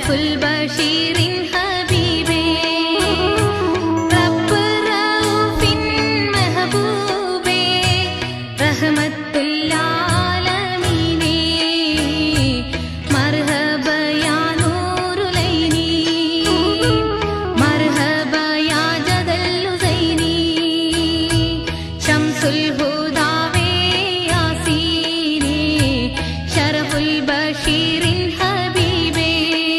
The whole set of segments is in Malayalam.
ഷറഫുൽ ബഷീറിൻ ഹബീബേ റബ്ബ് റഊഫിൻ മെഹബൂബേ റഹ്മത്തുൽ ആലമീനേ മർഹബ യാ നൂറുലൈനി മർഹബ യാ ജദൽ ഹുസൈനി ശംസുൽ ഹുദാവേ യാസീനേ ഷറഫുൽ ബഷീറിൻ ഹബീബേ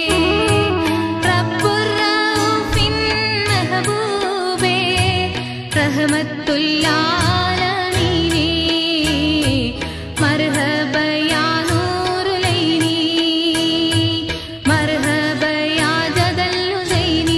റബ്ബുർ റഊഫിൻ മെഹബൂബേ റഹ്മത്തുൽ ആലമീനേ മർഹബ യാ നൂറുലൈനി മർഹബ യാ ജദൽ ഹുസൈനി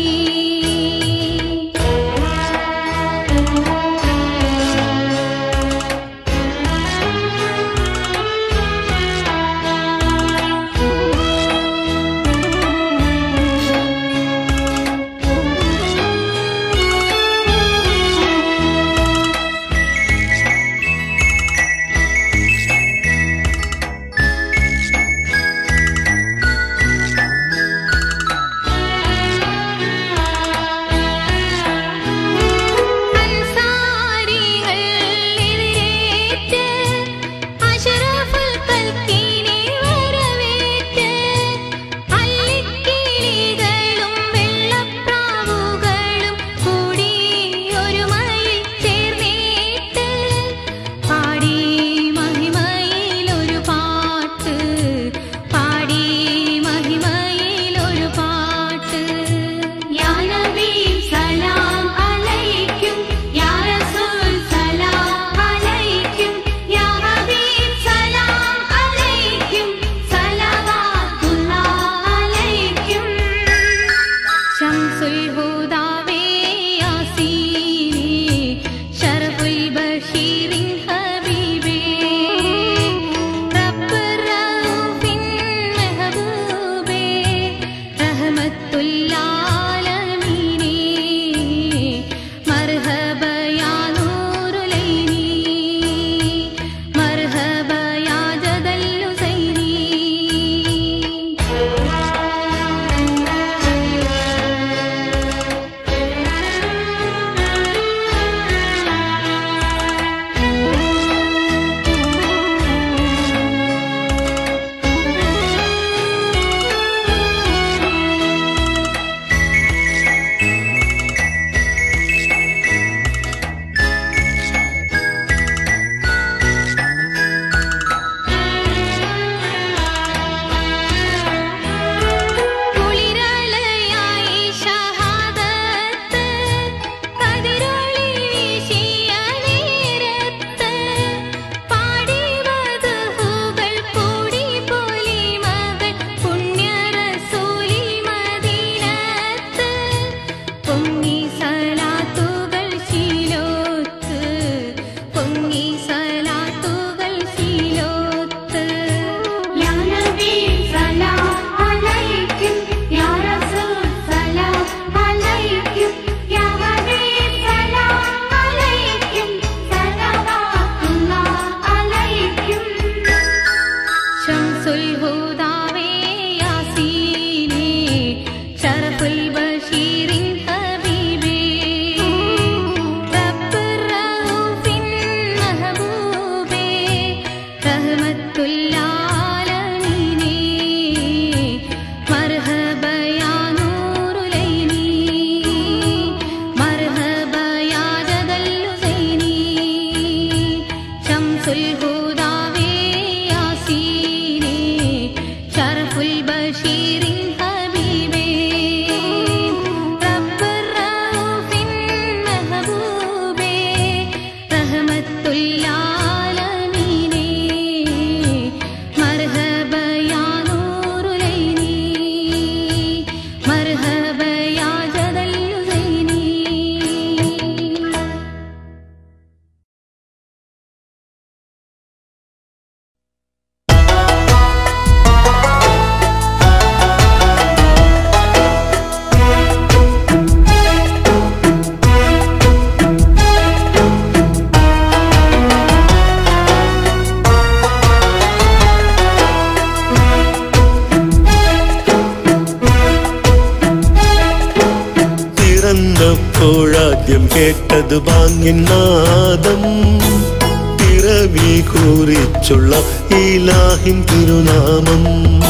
കേട്ടപ്പോഴാദ്യം കേട്ടത് ബാങ്ങിനാദം പിറവി കുറിച്ചുള്ള ഈലാഹിൻ തിരുനാമം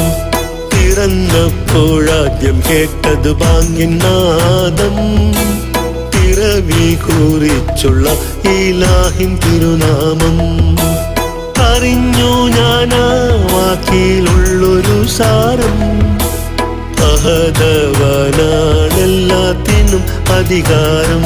പിറന്നപ്പോഴാദ്യം കേട്ടത് ബാങ്ങിനാദം പിറവി കുറിച്ചുള്ള ഈലാഹിൻ തിരുനാമം അറിഞ്ഞു ഞാനാ വാക്കിലുള്ളൊരു സാരം അഹദവനാണെല്ലാത്തിനും അധികാരം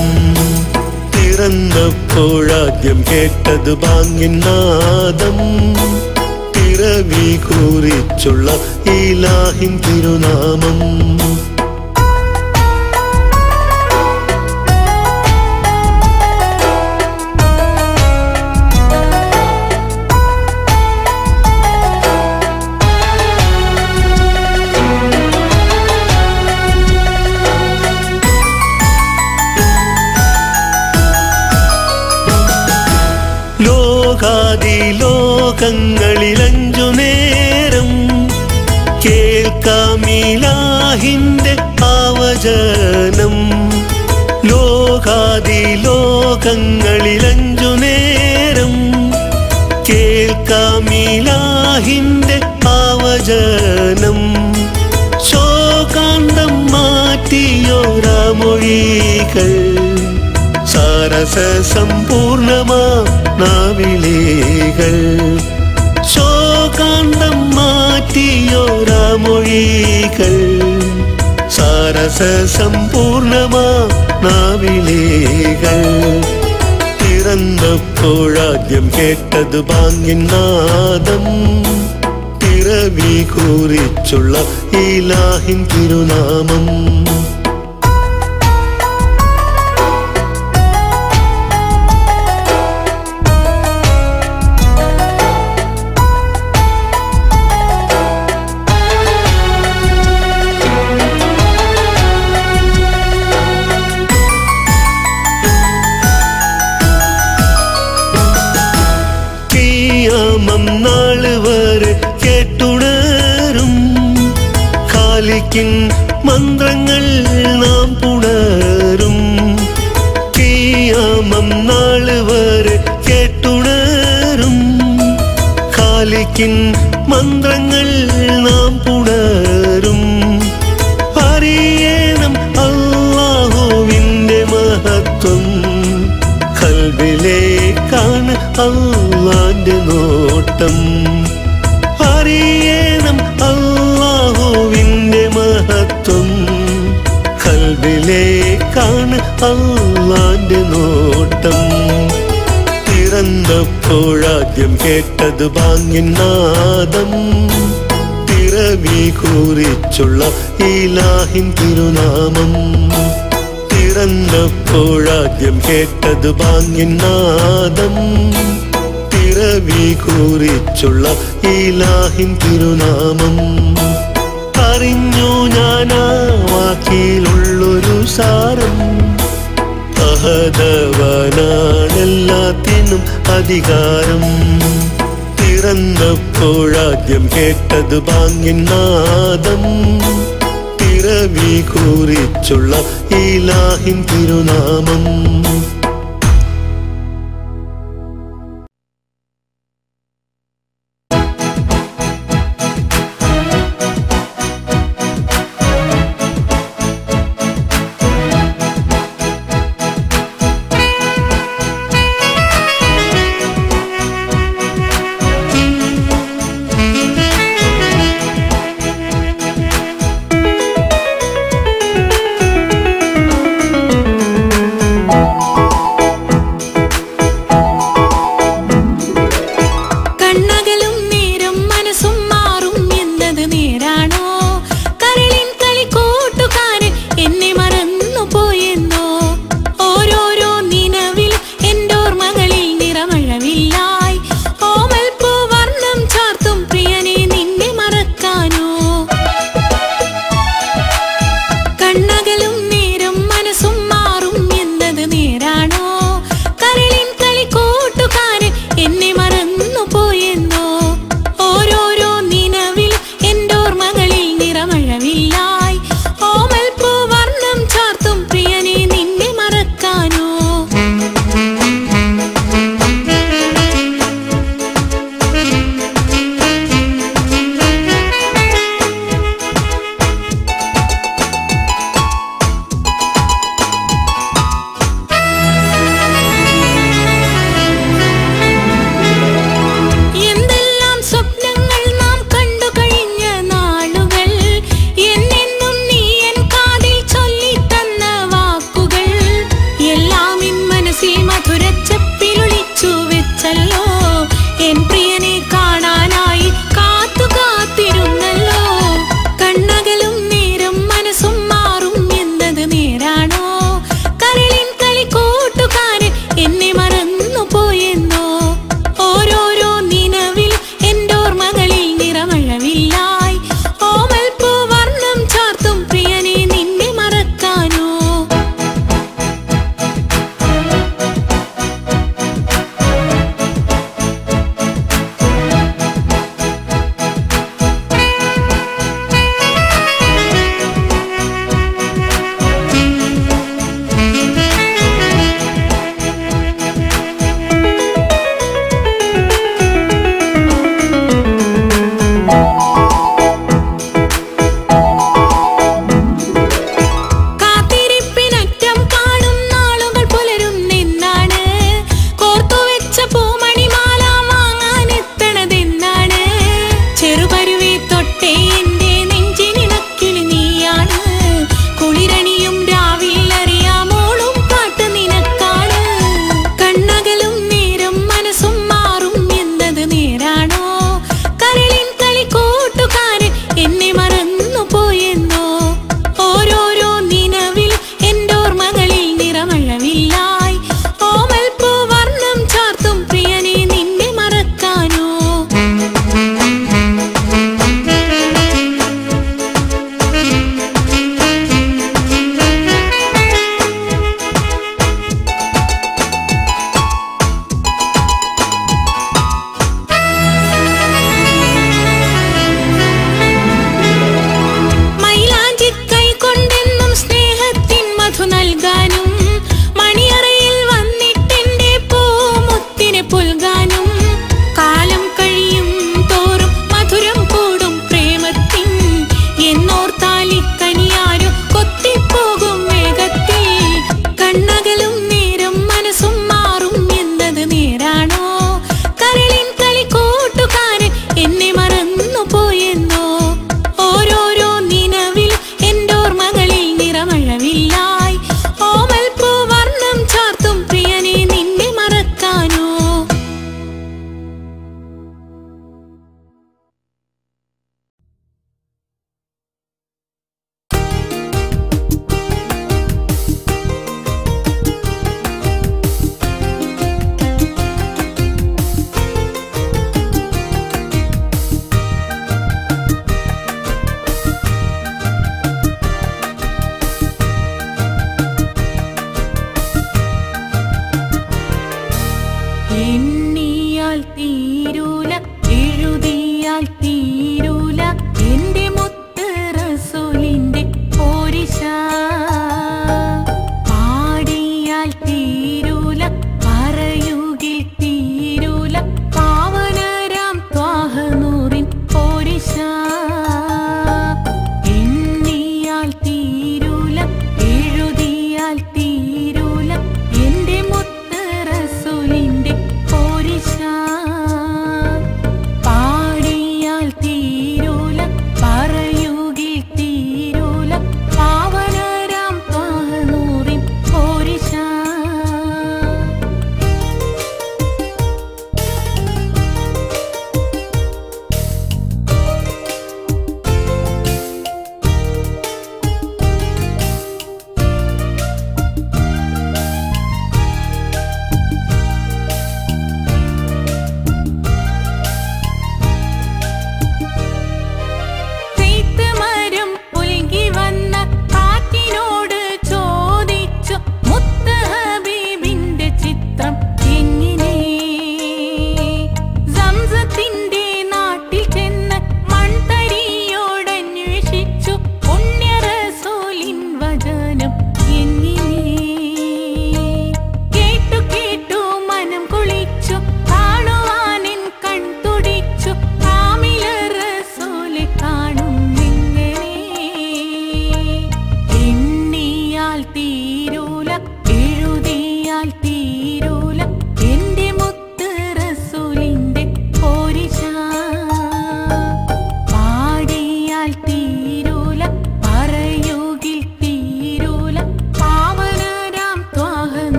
പിറന്നപ്പോഴാദ്യം കേട്ടത് ബാങ്ങിനാദം പിറവി കുറിച്ചുള്ള ഈലാഹിൻ തിരുനാമം ലോകാദി ലോകങ്ങളിലഞ്ചു നേരം കേൾക്കാമീലാഹിന്റെ ആവചനം ലോകാദി ലോകങ്ങളിലഞ്ചു നേരം കേൾക്കാമീലാഹിന്റെ ആവചനം ശോകാന്തം മാറ്റിയോരാ മൊഴികൾ സാരസ സമ്പൂർണമാ നാവിലേകൾ ശോകാന്തം മാറ്റിയോരാ മൊഴികൾ സാരസ സമ്പൂർണമാ നാവിലേകൾ പിറന്നപ്പോഴാദ്യം കേട്ടത് ബാങ്ങിനാദം പിറവി കുറിച്ചുള്ള ഈലാഹിൻ തിരുനാമം കിയാമം നാള് വരെ കേട്ടുണരും കാലിക്കിൻ മന്ത്രങ്ങൾ നാം പുണരും കിയാമം നാള് വരെ കേട്ടുണരും കാലിക്കിൻ മന്ത്രങ്ങൾ നാം പുണരും അറിയണം അള്ളാഹുവിൻ്റെ മഹത്വം കൽവിലേക്കാണ് അള്ളാന്റെ നോട്ടം അറിയണം അള്ളാഹുവിൻ്റെ മഹത്വം കൽവിലേക്കാണ് അള്ളാന്റെ നോട്ടം പിറന്നപ്പോഴാദ്യം കേട്ടത് ബാങ്ങിനാദം പിറവി കുറിച്ചുള്ള ഈലാഹിൻ തിരുനാമം പിറന്നപ്പോഴാദ്യം കേട്ടത് ബാങ്ങിനാദം പിറവി കുറിച്ചുള്ള ഈലാഹിൻ തിരുനാമം അറിഞ്ഞു ഞാനാ വാക്കിലുള്ളൊരു സാരം അഹദവനാണെല്ലാത്തിനും അധികാരം പിറന്നപ്പോഴാദ്യം കേട്ടത് ബാങ്ങിനാദം പിറവി കുറിച്ചുള്ള ഈലാഹിൻ തിരുനാമം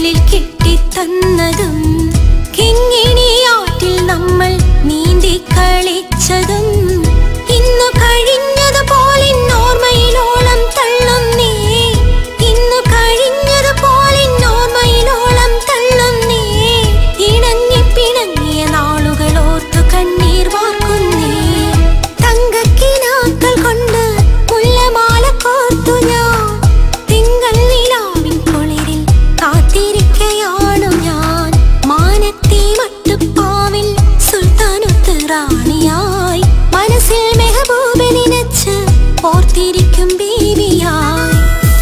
തോളിൽ കെട്ടിത്തന്നതും കിങ്ങിണിയാറ്റിൽ നമ്മൾ നീന്തി കളിച്ചതും ഇന്നു കഴിഞ്ഞതുപോലെ ഓർമ്മയിലോളം തള്ളുന്നേ ഇന്നു കഴിഞ്ഞതുപോലെ ഓർമ്മയിലോളം തള്ളുന്നേ ഇണങ്ങി പിണങ്ങിയ നാളുകൾ ഓർത്തു കണ്ണീർ വാർക്കുന്നേ തങ്കക്കിനാക്കൾ കൊണ്ട് മുല്ലമാല കോർത്തു ഞാൻ തിങ്കൾ നിലാവിൻ കുളിരിൽ കാത്തിരിക്കയാണു ഞാൻ മാനത്തെ മട്ടുപ്പാവിൽ സുൽത്താനൊത്ത് റാണിയായി മനസ്സിൽ മെഹബൂബെ നിനച്ച് ഓർത്തിരിക്കും ബീവിയായി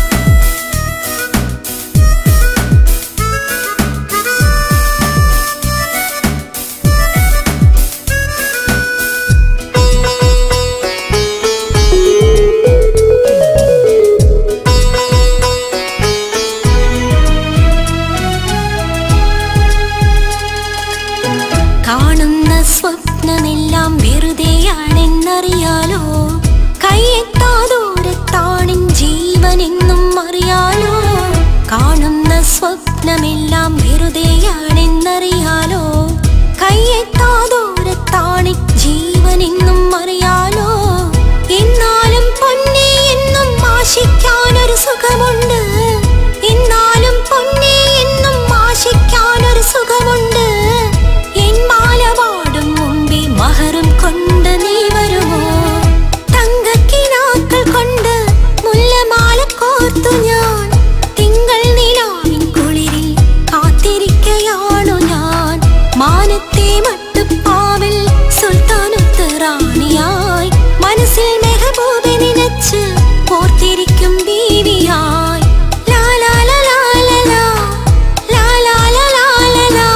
കാണുന്ന സ്വപ്നമെല്ലാം വെറുതെയാണെന്നറിയാലോ കയ്യെത്താ ദൂരത്താണിൻ ജീവനെന്നും അറിയാലോ കാണുന്ന സ്വപ്നമെല്ലാം വെറുതെയാണെന്നറിയാലോ കയ്യെത്താ ദൂരത്താണി ജീവനെന്നും അറിയാലോ എന്നാലും പൊന്നെ എന്നും ആശിക്കാനൊരു സുഖമുണ്ട് എന്നാലും പൊന്നെ എന്നും ആശിക്കാനൊരു സുഖമുണ്ട് എൻ മാല പാടും മുമ്പേ മഹറും കൊണ്ട് നീ വരുമോ തങ്കക്കിനാക്കൾ കൊണ്ട് മുല്ലമാല കോർത്തു ഞാൻ തിങ്കൾ നിലാവിൻ കുളിരിൽ കാത്തിരിക്കയാണു ഞാൻ മാനത്തെ മട്ടുപ്പാവിൽ സുൽത്താനൊത്ത് റാണിയായി മനസ്സിൽ മെഹബൂബെ നിനച്ച് ഓർത്തിരിക്കും ബീവിയായി ലാ ലാ ലാ ലാ ലാ ലാ. ലാ ലാ ലാ ലാ ലാ ലാ.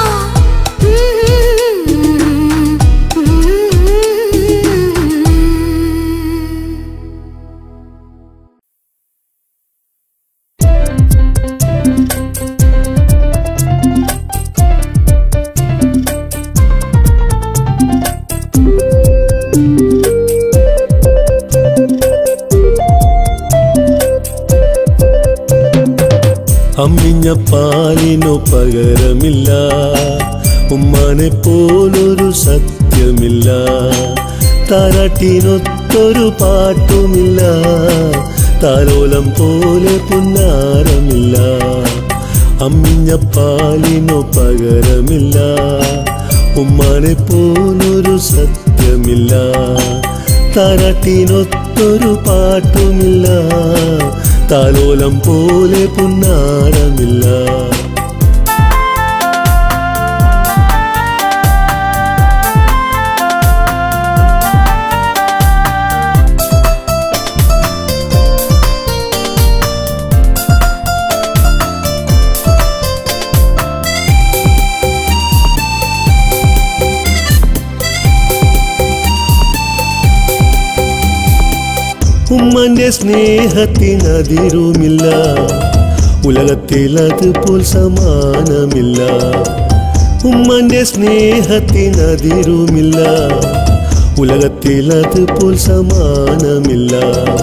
ഉം, ഉം, ഉം. അമ്മിഞ്ഞ പാലിനു പകരമില്ല ഉമ്മാനെ പോലൊരു സത്യമില്ല താരാട്ടിനൊത്തൊരു പാട്ടുമില്ല താരോലം പോലെ പുന്നാരമില്ല അമ്മിഞ്ഞ പാലിനു പകരമില്ല ഉമ്മാനെ പോലൊരു സത്യമില്ല താരാട്ടിനൊത്തൊരു പാട്ടുമില്ല താലോലം പോലെ പുന്നാരമില്ല ഉമ്മന്റെ സ്നേഹത്തിനതിരുമില്ല ഉലകത്തിൽ അതുപോൽ സമാനമില്ല ഉമ്മന്റെ സ്നേഹത്തിനതിരുമില്ല ഉലകത്തിൽ അതുപോൽ സമാനമില്ല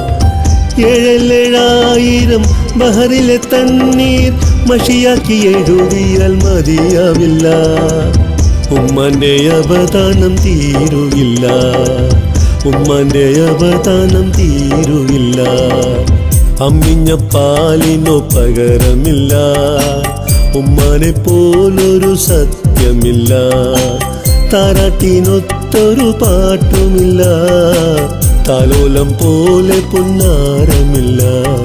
ഏഴേഴായിരം ബഹറിലെ തണ്ണീർ മഷിയാക്കി എഴുതിയാൽ മതിയാവില്ല ഉമ്മന്റെ അവദാനം തീരുവില്ല ഉമ്മന്റെ അവദാനം തീരുവില്ല അമ്മിഞ്ഞ പാലിനോ പകരമില്ല ഉമ്മാനെ പോലൊരു സത്യമില്ല താരാട്ടിനൊത്തൊരു പാട്ടുമില്ല താലോലം പോലെ പുന്നാരമില്ല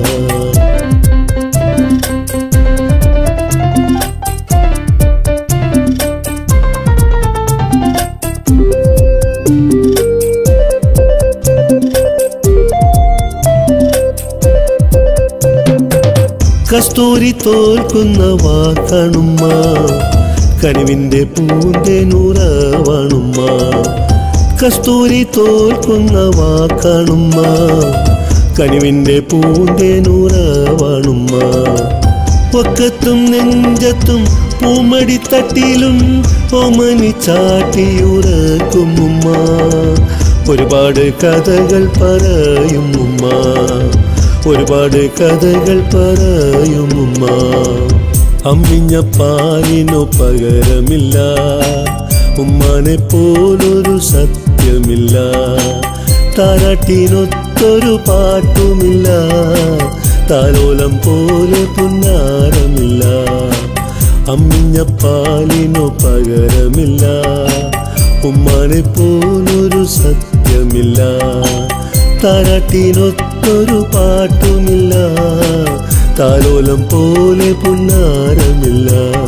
കസ്തൂരി തോൽക്കുന്ന വാക്കണുമ്മ കനിവിന്റെ പൂന്തേനൂറവാണുമ്മ കസ്തൂരി തോൽക്കുന്ന വാക്കണുമ്മ കനിവിന്റെ പൂന്തേനൂറവാണുമ്മ ഒക്കത്തും നെഞ്ചത്തും പൂമടി തട്ടിലും ഓമനി ചാട്ടിയുറക്കും ഉമ്മ ഒരുപാട് കഥകൾ പറയും ഉമ്മ ഒരുപാട് കഥകൾ പറയും ഉമ്മ അമ്മിഞ്ഞ പാലിനു പകരമില്ല ഉമ്മാനെ പോലൊരു സത്യമില്ല താരാട്ടിനൊത്തൊരു പാട്ടുമില്ല താലോലം പോലെ പുന്നാരമില്ല അമ്മിഞ്ഞ പാലിനു പകരമില്ല ഉമ്മാനെ പോലൊരു സത്യമില്ല താരാട്ടിനൊത്തൊരു പാട്ടുമില്ല താലോലം പോലെ പുന്നാരമില്ല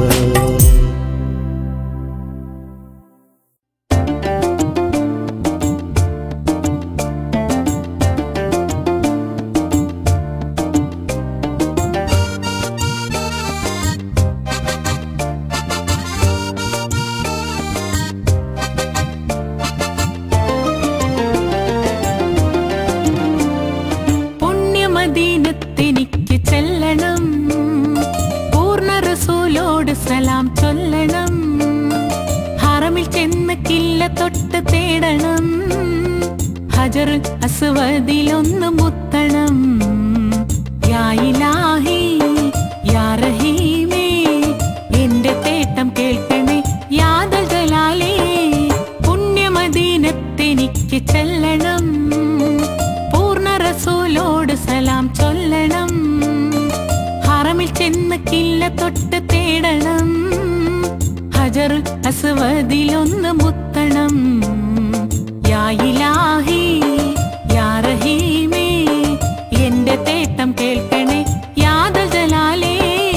പുണ്യമദീനത്തെനിക്ക് ചെല്ലണം പൂർണ്ണ റസൂലോട് സലാം ചൊല്ലണം ഹറമിൽ ചെന്ന് കില്ല തൊട്ട് തേടണം ഹജർ അസ്വദിലൊന്ന് മുത്തണം യാ ഇലാഹി യാ റഹീമേ എന്റെ തേട്ടം കേൾക്കണേ യാദൽ ജലാലേ പുണ്യമദീനത്തെനിക്ക് ചെല്ലണം പൂർണ്ണ റസൂലോട് സലാം ചൊല്ലണം ഹറമിൽ ചെന്ന് കില്ല തൊട്ട് തേടണം ഹജറുൽ അസ്വദിലൊന്ന് മുത്തണം യാ ഇലാഹി യാ റഹീമേ എന്റെ തേട്ടം കേൾക്കണേ യാദൽ ജലാലേ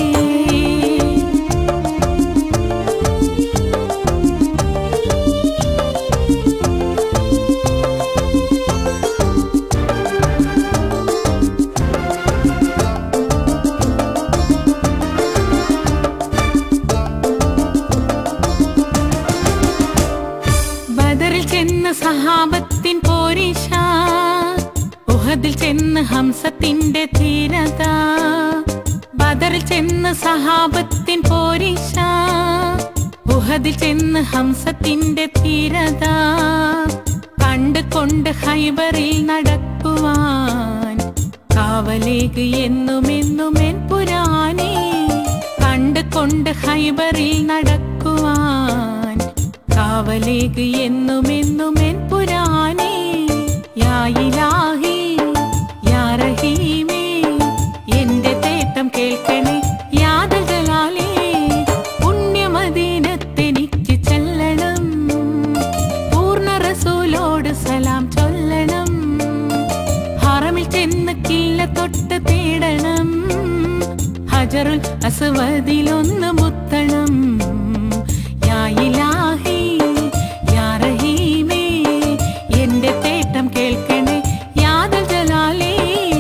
ബദറിൽ ചെന്ന് സഹാബത്തിൻ പോരിഷ ഉഹദിൽ ചെന്ന് ഹംസത്തിന്റെ ധീരത ബദറിൽ ചെന്ന് സഹാബത്തിൻ പോരിഷ ഉഹദിൽ ചെന്ന് ഹംസത്തിന്റെ ധീരത കണ്ട് കൊണ്ട് ഹൈബറിൽ നടക്കുവാൻ കാവലേക്ക് എന്നുമെന്നും എൻ പുരാനേ കണ്ട് കൊണ്ട് ഹൈബറിൽ നടക്കുവാൻ കാവലേക്ക് എന്നുമെന്നും എൻ പുരാനേ യാ ഇലാഹി യാ റഹീമേ എന്റെ തേട്ടം കേൾക്കണേ യാദൽ ജലാലേ പുണ്യമദീനത്തെനിക്ക് ചെല്ലണം പൂർണ്ണ റസൂലോട് സലാം ചൊല്ലണം ഹറമിൽ ചെന്ന് കില്ല തൊട്ട് തേടണം ഹജറുൽ അസ്വദിലൊന്ന് മുത്തണം യാ ഇലാഹി യാ റഹീമേ എന്റെ തേട്ടം കേൾക്കണേ യാദൽ ജലാലേ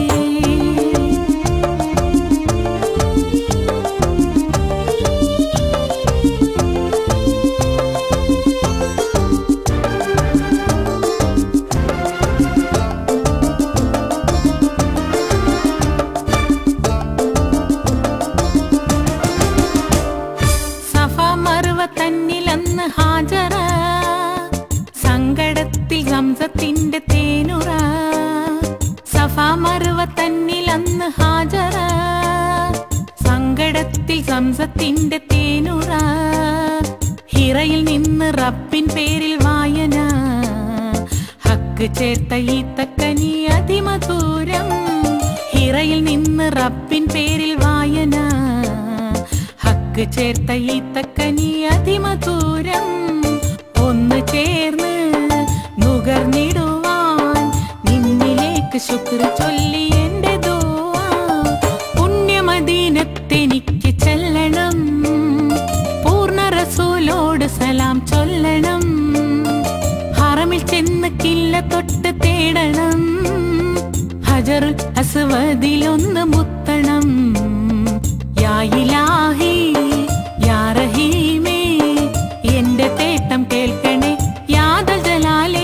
സഫ മറുവ തന്നിലന്ന് ഹാജറ സങ്കടത്തിൽ ഹംസത്തിന്റെ തേനുറ സഫ മറുവ തന്നിലന്ന് ഹാജറ സങ്കടത്തിൽ ഹംസത്തിന്റെ തേനുറ ഹിറയിൽ നിന്ന് റബ്ബിൻ പേരിൽ വായന ഹക്ക് ചേർത്ത ഈ തക്കനി അതിമധുരം ഹിറയിൽ നിന്ന് റബ്ബിൻ പേരിൽ വായന ഹക്ക് ചേർത്ത ഈ തക്കനി അതിമധുരം ഒന്ന് ചേർന്ന് നുകർന്നിടുവാൻ നിന്നിലേക്ക് ശുക്ർ ചൊല്ലി എന്റെ ദുആ പുണ്യമദീനത്തെനിക്ക് ചെല്ലണം പൂർണ്ണ റസൂലോട് സലാം ചൊല്ലണം ഹറമിൽ ചെന്ന് കില്ല തൊട്ട് തേടണം ഹജറുൽ അസ്വദിലൊന്ന് മുത്തണം യാ ഇലാഹി യാ റഹീമേ എന്റെ തേട്ടം കേൾക്കണേ യാദൽ ജലാലേ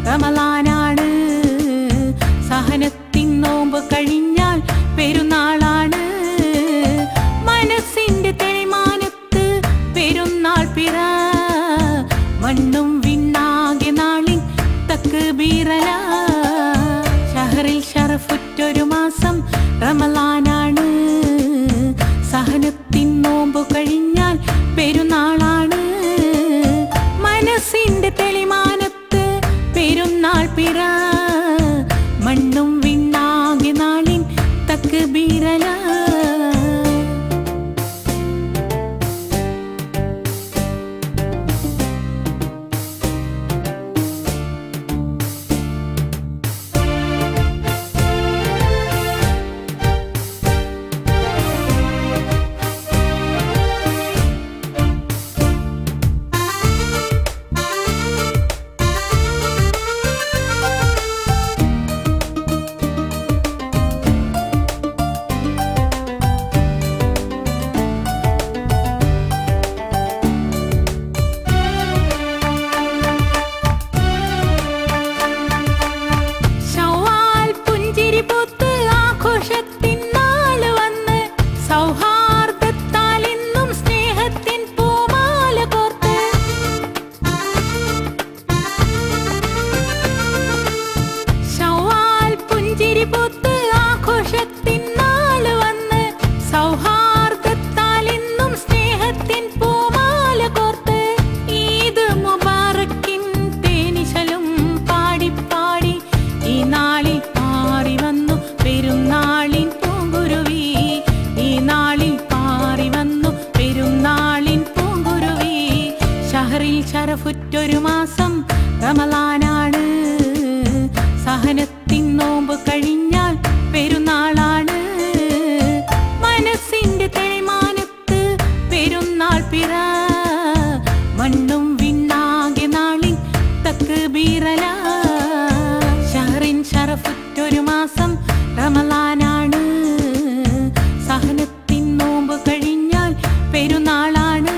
റമലാനാണ് സഹനത്തിൻ നോമ്പ് കഴിഞ്ഞാൽ പെരുന്നാളാണ് മനസ്സിന്റെ തെളിമാനത്ത് പെരുന്നാൾ പിറ മണ്ണും വിണ്ണാകെ നാളിൻ തക്ക് ബീറല ഷഹറിൽ ഷറഫുറ്റൊരു മാസം റമലാനാണ് സഹനത്തിൻ നോമ്പ് കഴിഞ്ഞാൽ പെരുന്നാളാണ് മനസ്സിന്റെ തെളിമാനത്ത് പെരുന്നാൾ പിറ മണ്ണും വിണ്ണാകെ നാളിൻ തക്ക് ബീറല ശൗവാൽ പുഞ്ചിരി പൂത്ത് ആഘോഷത്തിൻ നാള് വന്ന് സൗഹാർദ്ദത്താൽ ഇന്നും സ്നേഹത്തിൻ പൂമാല കോർത്ത് ശൗവാൽ പുഞ്ചിരി പൂത്ത് ആഘോഷത്തിൻ നാള് വന്ന് സൗഹാർദ്ദത്താൽ ഇന്നും സ്നേഹത്തിൻ പൂമാല കോർത്ത് ഈദ് മുബാറക്കിൻ തേനിശലും പാടി പാടി ഈ നാളിൽ പാറി വന്നു പെരുന്നാളിൻ പൂങ്കുരുവി ഈ നാളിൽ പാറി വന്നു പെരുന്നാളിൻ പൂങ്കുരുവി ഷഹറിൽ ശരഫുറ്റൊരു മാസം റമലാനാണ് സഹനത്തിൻ നോമ്പ് കഴിഞ്ഞാൽ പെരുന്നാളാണ് മനസ്സിന്റെ തെളിമാനത്ത് പെരുന്നാൾ പിറ മണ്ണും വിണ്ണാകെ നാളിൻ തക്ക് ബീറല ഷഹറിൻ ഷറഫുറ്റൊരു മാസം റമലാനാണ് സഹനത്തിൻ നോമ്പ് കഴിഞ്ഞാൽ പെരുന്നാളാണ്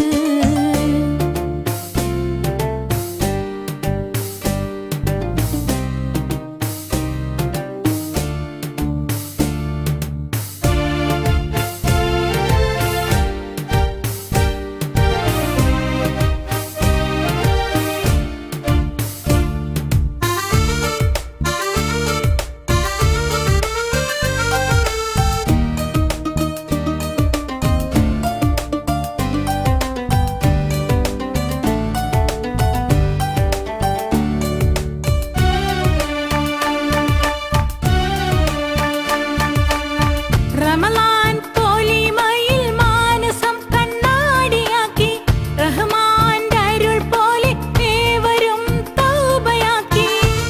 റമലാൻ പോലിമയിൽ മാനസം കണ്ണാടിയാക്കി റഹ്മാന്റെ അരുൾ പോലെ ഏവരും തൗബയാക്കി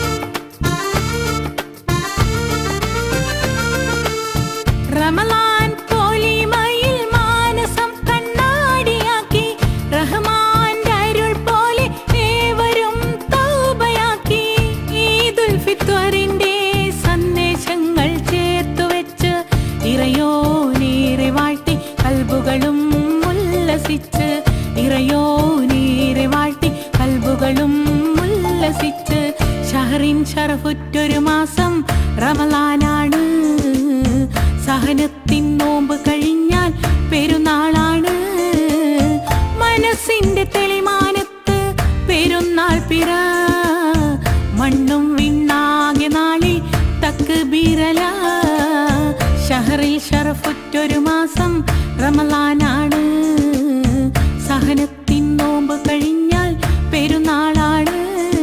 റമലാൻ പോലിമയിൽ മാനസം കണ്ണാടിയാക്കി റഹ്മാന്റെ അരുൾ പോലെ ഏവരും തൗബയാക്കി ഈദുൽ ഫിത്വറിന്റെ സന്ദേശങ്ങൾ ചേർത്തു വെച്ച് ഇറയോനേറെ വാഴ്ത്തി കൽബുകളും ഉല്ലസിച്ച് ഇറയോനേറെ വാഴ്ത്തി കൽബുകളും ഉല്ലസിച്ച് ഷഹറിൻ ഷറഫുറ്റൊരു മാസം റമലാനാണ് സഹനത്തിൻ നോമ്പ് കഴിഞ്ഞാൽ പെരുന്നാളാണ് മനസ്സിന്റെ തെളിമാനത്ത് പെരുന്നാൾ പിറ മണ്ണും വിണ്ണാകെ നാളിൽ തക്ക് ബീറല ഷഹറിൽ ഷറഫുറ്റൊരു മാസം റമലാനാണ് സഹനത്തിൻ നോമ്പ് കഴിഞ്ഞാൽ പെരുന്നാളാണ്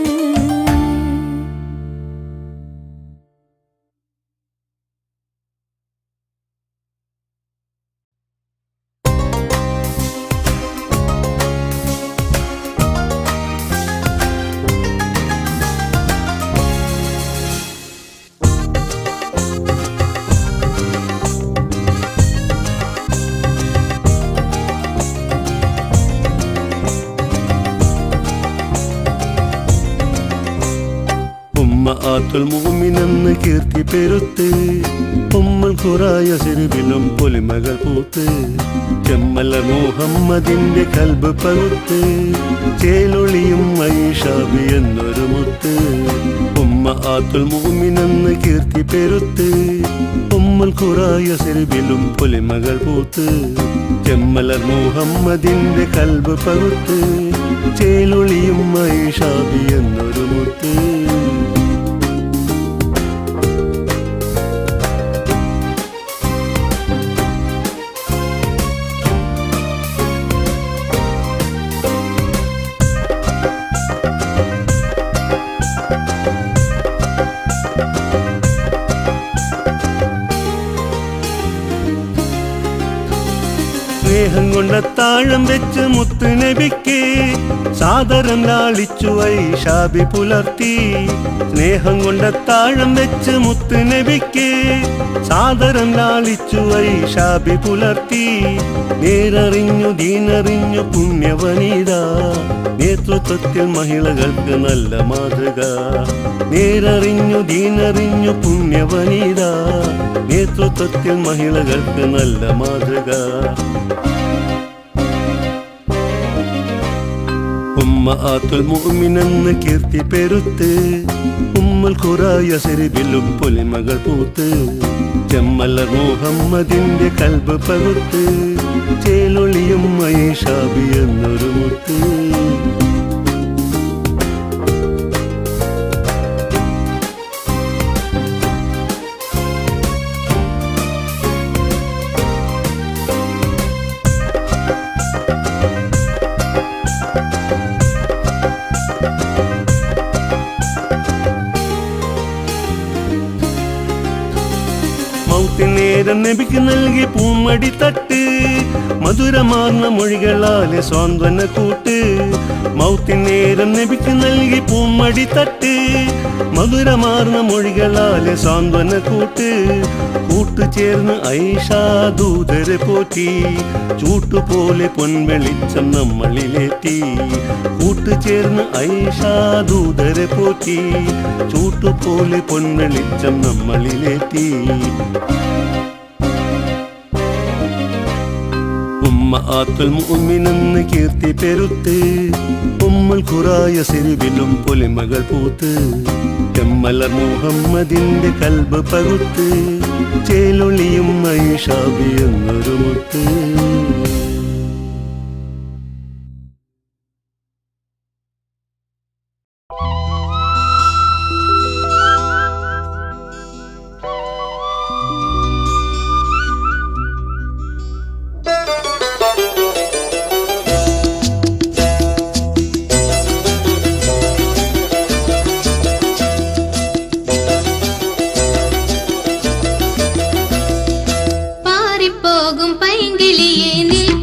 ഉമ്മ ആത്തുൽ മൂമിനെന്ന് കീർത്തി പെരുത്ത് ഉമ്മൽ ഖുറായ സിരിവിലും പൊലിമകൾ പൂത്ത് ചെമ്മല മുഹമ്മദിന്റെ കൽബ് പകുത്ത് ചേലൊളിയും ഐഷാബി എന്നൊരു മുത്ത് ഉമ്മ ആത്തുൽ മൂമിനെന്ന് കീർത്തി പെരുത്ത് ഉമ്മൽ ഖുറായ സെരുവിലും പൊലിമകൾ പൂത്ത് ചെമ്മലർ മുഹമ്മദിന്റെ കൽബ് പകുത്ത് ചേലൊളിയും മൈഷാബി എന്നൊരു മുത്ത് സ്നേഹം കൊണ്ട താഴം വെച്ച് മുത്ത് നബിക്ക് സാദരം ലാളിച്ചു ഐഷാബി പുലർത്തി സ്നേഹം കൊണ്ട താഴം വെച്ച് മുത്ത് നബിക്ക് സാദരം ലാളിച്ചു ഐഷാബി പുലർത്തി നേരറിഞ്ഞു ദീനറിഞ്ഞു പുണ്യവനിത നേതൃത്വത്തിൽ മഹിളകൾക്ക് നല്ല മാതൃക നേരറിഞ്ഞു ദീനറിഞ്ഞു പുണ്യവനിത നേതൃത്വത്തിൽ മഹിളകൾക്ക് നല്ല മാതൃക ഉമ്മ ആത്തുൽ മുഅ്മിനെന്ന് കീർത്തി പെരുത്ത് ഉമ്മൽ ഖുറായ സെരിബിലും പൊലിമകൾ പൂത്ത് ചെമ്മലർ മുഹമ്മദിന്റെ കൽബ് പകുത്ത് ചേലൊളിയും മൈഷാബി എന്നൊരു മുത്ത് മൗത്തിനേരം നബിക്ക് നൽകി പൂമടി തട്ട് മധുരമാർന്ന മൊഴികളാലെ സ്വാന്തന കൂട്ട് മൗത്തിനേരം നബിക്ക് നൽകി പൂമടി തട്ട് മധുരമാർന്ന മൊഴികളാലെ സാന്ത്വന കൂട്ട് കൂട്ടു ചേർന്ന് ഐഷാ ദൂതരെ പോറ്റി ചൂട്ടുപോലെ പൊൻവെളിച്ചം നമ്മളിലേറ്റി കൂട്ടു ചേർന്ന് ഐഷാ ദൂതരെ പോറ്റി ചൂട്ടുപോലെ പൊൻവെളിച്ചം നമ്മളിലേറ്റി ഉമ്മ ആത്തുൽ മുഅ്മിനെന്ന് കീർത്തി പെരുത്ത് ഉമ്മൽ ഖുറായ സെരുവിലും പൊലിമകൾ പൂത്ത് ചെമ്മലർ മുഹമ്മദിന്റെ കൽബ് പകുത്ത് ചേലൊളിയും മൈഷാബി എന്നൊരു മുത്ത് പാറിപ്പോകും പൈങ്കിളിയെ നിൽക്ക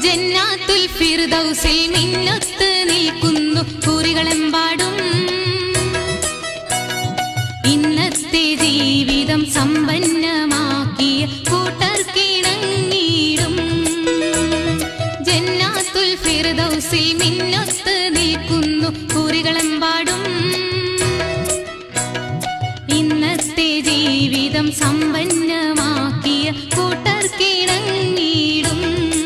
ജന്നാത്തുൽ ഫിർദൗസിൽ മിന്നൊത്ത് നിൽക്കുന്നു കുറികളെമ്പാടും ഇന്നത്തെ ജീവിതം സമ്പന്നമാക്കിയ കൂട്ടർക്കിണങ്ങിടും ജന്നാത്തുൽ ഫിർദൗസിൽ മിന്നൊത്ത് നിൽക്കുന്നു കുറികളെമ്പാടും ഇന്നത്തെ ജീവിതം സമ്പന്നമാക്കിയ കൂട്ടർക്കിണങ്ങിടും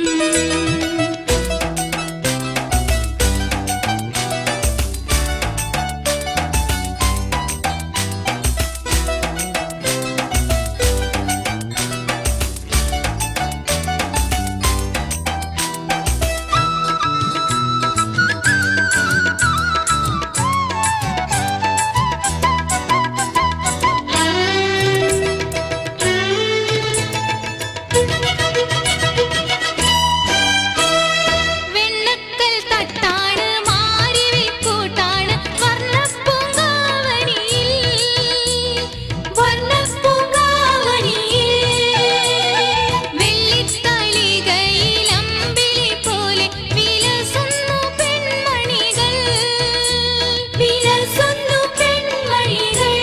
വെണ്ണക്കൽ തട്ടാണ് മാരിവിൽ കൂട്ടാണ് വർണ്ണപ്പൂങ്കാവനിയിൽ വർണ്ണപ്പൂങ്കാവനിയിൽ വെള്ളിത്തളികയിൽ അമ്പിളി പോലെ വിലസുന്നു പെൺമണികൾ വിലസുന്നു പെൺമണികൾ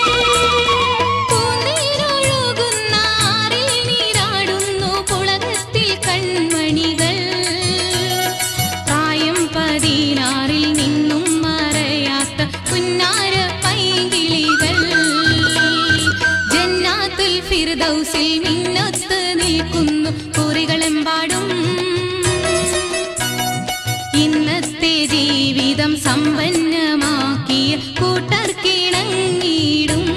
പൂനീരൊഴുകുന്ന ആറിൽ നീരാടുന്നു പുളകത്തിൽ കൺമണികൾ പ്രായം പതിനാറിൽ നിന്നും മറയാത്ത പുന്നാര പൈകിളികൾ ജന്നാത്തുൽ ഫിർദൗസിൽ മിന്നൊത്ത് നിൽക്കുന്നു കുറികളെമ്പാടും ഇന്നത്തെ ജീവിതം സമ്പന്നമാക്കിയ കൂട്ടർക്കിണങ്ങിടും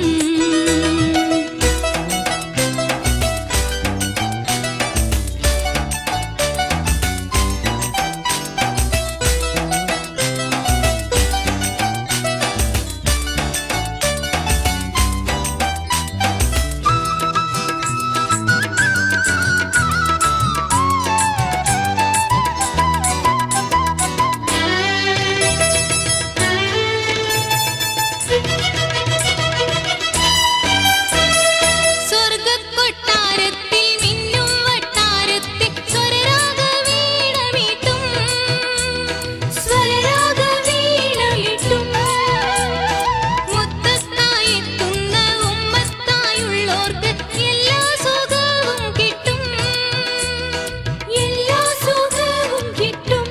സ്വർഗക്കൊട്ടാരത്തിൽ മിന്നും വട്ടാരത്തിൽ സ്വരരാഗവീണമീട്ടും സ്വരരാഗവീണമീട്ടും മുത്തത്തായെത്തുന്ന ഉമ്മത്തായുള്ളോർക്ക് എല്ലാ സുഖവും കിട്ടും എല്ലാ സുഖവും കിട്ടും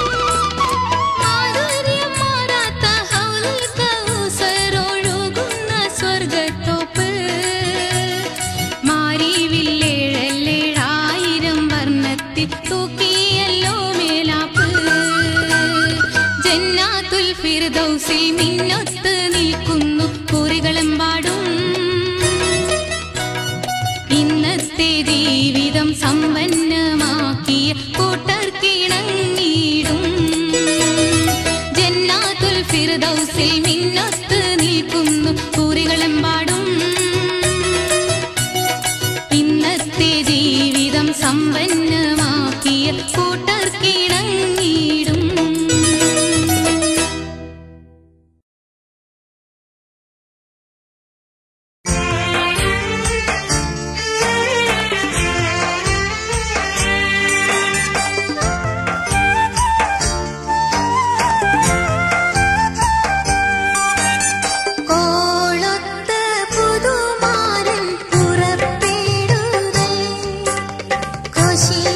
മാധുര്യം മാറാത്ത ഹൗലുൽ കൗസറൊഴുകുന്ന സ്വർഗത്തോപ്പ് മാരിവില്ലേഴല്ലേഴായിരം വർണ്ണത്തിൽ തൂക്കിയല്ലോ മേലാപ്പ് ജന്നാത്തുൽ ഫിർദൗസിൽ മിന്നൊത്ത് നിൽക്കുന്നു കുറികളെമ്പാടും ഇന്നത്തെ ജീവിതം സമ്പന്നമാക്കിയ കൂട്ടർക്കിണങ്ങിടും ജന്നാത്തുൽ ഫിർദൗസിൽ മിന്നൊത്ത് നിൽക്കുന്നു കുറികളെമ്പാടും ഇന്നത്തെ ജീവിതം സമ്പന്നമാക്കിയ കൂട്ടർക്കിണങ്ങിടും കോളൊത്ത് പുതുമാരൻ പുറപ്പെടുതൽ കൊശി